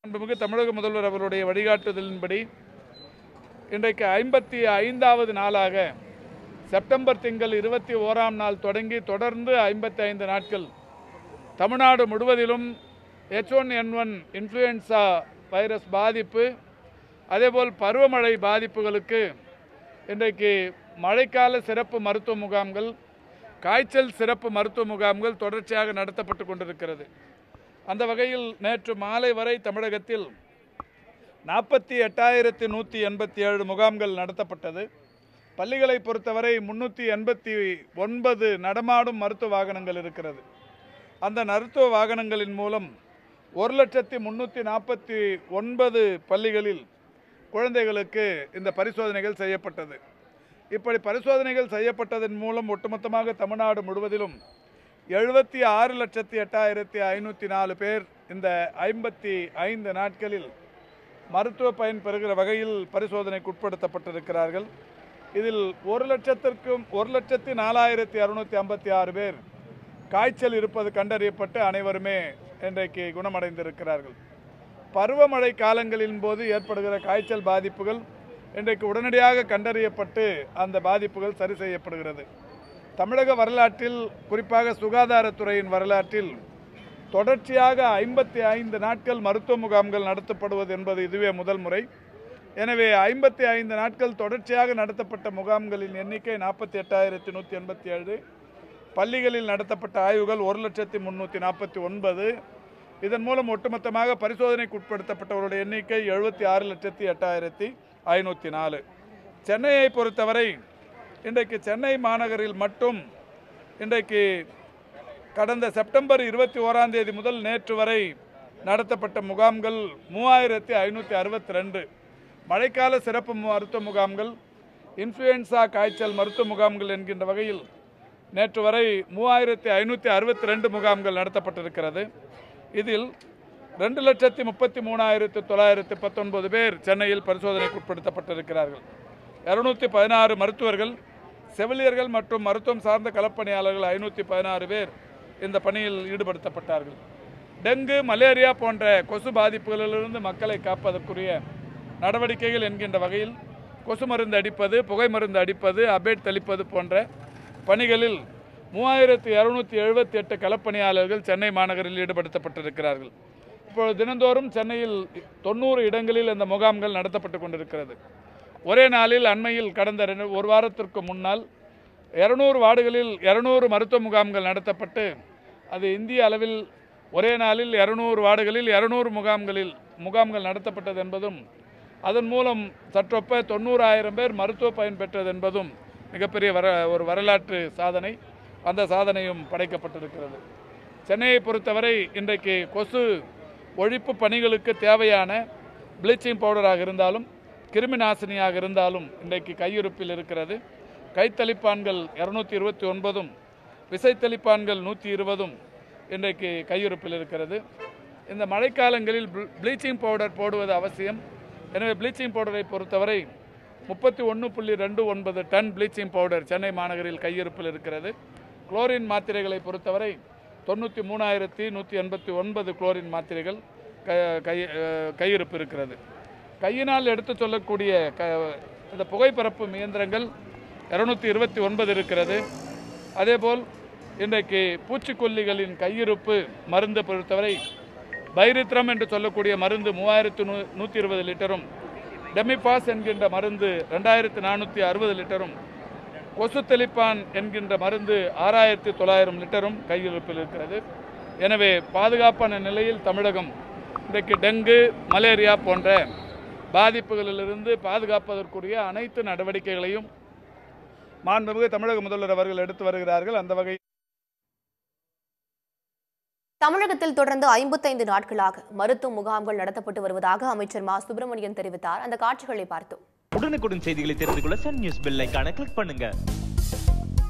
மாண்புமிகு தமிழக முதல்வர் அவருடைய வழிகாட்டுதலின்படி இன்றைக்கு ஐம்பத்தி ஐந்தாவது நாளாக செப்டம்பர் திங்கள் இருபத்தி ஓராம் நாள் தொடங்கி தொடர்ந்து ஐம்பத்தி ஐந்து நாட்கள் தமிழ்நாடு முழுவதிலும் H one N one influenza virus பாதிப்பு அதேபோல் பருவமழை பாதிப்புகளுக்கு இன்றைக்கு மழைக்கால சிறப்பு மருத்துவ முகாம்கள் காய்ச்சல் சிறப்பு மருத்துவ முகாம்கள் தொடர்ச்சியாக நடத்தப்பட்டு கொண்டிருக்கிறது அந்த வகையில் நேற்று மாலை வரை தமிழகத்தில் நாற்பத்தி எட்டாயிரத்தி நூற்றி எண்பத்தி ஏழு முகாம்கள் நடத்தப்பட்டது பள்ளிகளை பொறுத்தவரை முன்னூற்றி எண்பத்தி ஒன்பது நடமாடும் மருத்துவ வாகனங்கள் இருக்கிறது அந்த மருத்துவ வாகனங்களின் மூலம் ஒரு லட்சத்தி முன்னூற்றி நாற்பத்தி ஒன்பது பள்ளிகளில் குழந்தைகளுக்கு இந்த பரிசோதனைகள் செய்யப்பட்டது இப்படி பரிசோதனைகள் செய்யப்பட்டதன் மூலம் ஒட்டுமொத்தமாக தமிழ்நாடு முழுவதிலும் எழுபத்தி ஆறு லட்சத்தி எட்டாயிரத்தி ஐநூற்றி நாலு பேர் இந்த ஐம்பத்தி ஐந்து நாட்களில் மருத்துவ பயன் பெறுகிற வகையில் பரிசோதனைக்கு உட்படுத்தப்பட்டிருக்கிறார்கள் இதில் ஒரு லட்சத்திற்கும் ஒரு லட்சத்தி நாலாயிரத்தி அறுநூற்றி ஐம்பத்தி ஆறு பேர் காய்ச்சல் இருப்பது கண்டறியப்பட்டு அனைவருமே இன்றைக்கு குணமடைந்திருக்கிறார்கள் பருவமழை காலங்களின் போது ஏற்படுகிற காய்ச்சல் பாதிப்புகள் இன்றைக்கு உடனடியாக கண்டறியப்பட்டு அந்த பாதிப்புகள் சரி செய்யப்படுகிறது தமிழக வரலாற்றில் குறிப்பாக சுகாதாரத்துறையின் வரலாற்றில் தொடர்ச்சியாக ஐம்பத்தி ஐந்து நாட்கள் மருத்துவ முகாம்கள் நடத்தப்படுவது என்பது இதுவே முதல் முறை எனவே ஐம்பத்தி ஐந்து நாட்கள் தொடர்ச்சியாக நடத்தப்பட்ட முகாம்களின் எண்ணிக்கை நாற்பத்தி எட்டாயிரத்தி நூற்றி எண்பத்தி ஏழு பள்ளிகளில் நடத்தப்பட்ட ஆய்வுகள் ஒரு லட்சத்தி முந்நூற்றி நாற்பத்தி ஒன்பது இதன் மூலம் ஒட்டுமொத்தமாக பரிசோதனைக்கு உட்படுத்தப்பட்டவருடைய எண்ணிக்கை எழுபத்தி ஆறு லட்சத்தி எட்டாயிரத்தி ஐநூற்றி நாலு சென்னையை பொறுத்தவரை இன்றைக்கு சென்னை மாநகரில் மட்டும் இன்றைக்கு கடந்த செப்டம்பர் இருபத்தி ஓராம் தேதி முதல் நேற்று வரை நடத்தப்பட்ட முகாம்கள் மூவாயிரத்தி ஐநூற்றி அறுபத்தி ரெண்டு மழைக்கால சிறப்பு மருத்துவ முகாம்கள் இன்ஃப்ளூயன்சா காய்ச்சல் மருத்துவ முகாம்கள் என்கின்ற வகையில் நேற்று வரை மூவாயிரத்தி ஐநூற்றி அறுபத்தி ரெண்டு முகாம்கள் நடத்தப்பட்டிருக்கிறது இதில் ரெண்டு லட்சத்தி முப்பத்தி மூணாயிரத்து தொள்ளாயிரத்து பத்தொன்பது பேர் சென்னையில் பரிசோதனைக்கு உட்படுத்தப்பட்டிருக்கிறார்கள் இரநூத்தி பதினாறு மருத்துவர்கள் செவிலியர்கள் மற்றும் மருத்துவம் சார்ந்த களப்பணியாளர்கள் ஐநூற்றி பதினாறு பேர் இந்த பணியில் ஈடுபடுத்தப்பட்டார்கள் டெங்கு மலேரியா போன்ற கொசு பாதிப்புகளிலிருந்து மக்களை காப்பதற்குரிய நடவடிக்கைகள் என்கின்ற வகையில் கொசு மருந்து அடிப்பது புகை மருந்து அடிப்பது அபேட் தெளிப்பது போன்ற பணிகளில் மூவாயிரத்தி இரநூத்தி எழுபத்தி எட்டு களப்பணியாளர்கள் சென்னை மாநகரில் ஈடுபடுத்தப்பட்டிருக்கிறார்கள் இப்பொழுது தினந்தோறும் சென்னையில் தொண்ணூறு இடங்களில் இந்த முகாம்கள் நடத்தப்பட்டு கொண்டிருக்கிறது ஒரே நாளில் அண்மையில் கடந்த ரெண்டு ஒரு வாரத்திற்கு முன்னால் இரநூறு வார்டுகளில் இரநூறு மருத்துவ முகாம்கள் நடத்தப்பட்டு அது இந்திய அளவில் ஒரே நாளில் இரநூறு வார்டுகளில் இரநூறு முகாம்களில் முகாம்கள் நடத்தப்பட்டது என்பதும் அதன் மூலம் சற்றொப்ப தொண்ணூறாயிரம் பேர் மருத்துவ பயன் பெற்றது என்பதும் மிகப்பெரிய வர ஒரு வரலாற்று சாதனை அந்த சாதனையும் படைக்கப்பட்டிருக்கிறது சென்னையை பொறுத்தவரை இன்றைக்கு கொசு ஒழிப்பு பணிகளுக்கு தேவையான ப்ளீச்சிங் பவுடராக இருந்தாலும் கிருமி நாசினியாக இருந்தாலும் இன்றைக்கு கையிருப்பில் இருக்கிறது கைத்தளிப்பான்கள் இரநூத்தி இருபத்தி ஒன்பதும் விசைத்தளிப்பான்கள் நூற்றி இருபதும் இன்றைக்கு கையிருப்பில் இருக்கிறது இந்த மழைக்காலங்களில் ப்ளீச்சிங் பவுடர் போடுவது அவசியம் எனவே ப்ளீச்சிங் பவுடரை பொறுத்தவரை முப்பத்தி ஒன்று புள்ளி ரெண்டு ஒன்பது டன் ப்ளீச்சிங் பவுடர் சென்னை மாநகரில் கையிருப்பில் இருக்கிறது குளோரின் மாத்திரைகளை பொறுத்தவரை தொண்ணூற்றி மூணாயிரத்தி நூற்றி எண்பத்தி ஒன்பது குளோரின் மாத்திரைகள் க கை அஹ், கையிருப்பு இருக்கிறது கையினால் எடுத்து சொல்லக்கூடிய க இந்த புகைப்பரப்பு இயந்திரங்கள் இரநூத்தி இருபத்தி ஒன்பது இருக்கிறது அதேபோல் இன்றைக்கு பூச்சிக்கொல்லிகளின் கையிருப்பு மருந்து பொறுத்தவரை பைரித்ரம் என்று சொல்லக்கூடிய மருந்து மூவாயிரத்து நூ நூற்றி இருபது லிட்டரும் டெமிபாஸ் என்கின்ற மருந்து ரெண்டாயிரத்து நானூற்றி அறுபது லிட்டரும் கொசு தெளிப்பான் என்கின்ற மருந்து ஆறாயிரத்தி தொள்ளாயிரம் லிட்டரும் கையிருப்பில் இருக்கிறது எனவே பாதுகாப்பான நிலையில் தமிழகம் இன்றைக்கு டெங்கு மலேரியா போன்ற பாதிப்புகளிலிருந்து பாதுகாப்பதற்குரிய அனைத்து நடவடிக்கைகளையும் மாண்புமிகு தமிழக முதல்வர் அவர்கள் எடுத்து வருகிறார்கள் அந்த வகை தமிழகத்தில் தொடர்ந்து ஐம்பத்தைந்து நாட்களாக மருத்துவ முகாம்கள் நடத்தப்பட்டு வருவதாக அமைச்சர் மா சுப்பிரமணியன் தெரிவித்தார் அந்த காட்சிகளை பார்த்தோம் உடனுக்குடன் செய்திகளை தெரிந்து கொள்ள சன் நியூஸ் பெல் ஐகானை கிளிக் பண்ணுங்க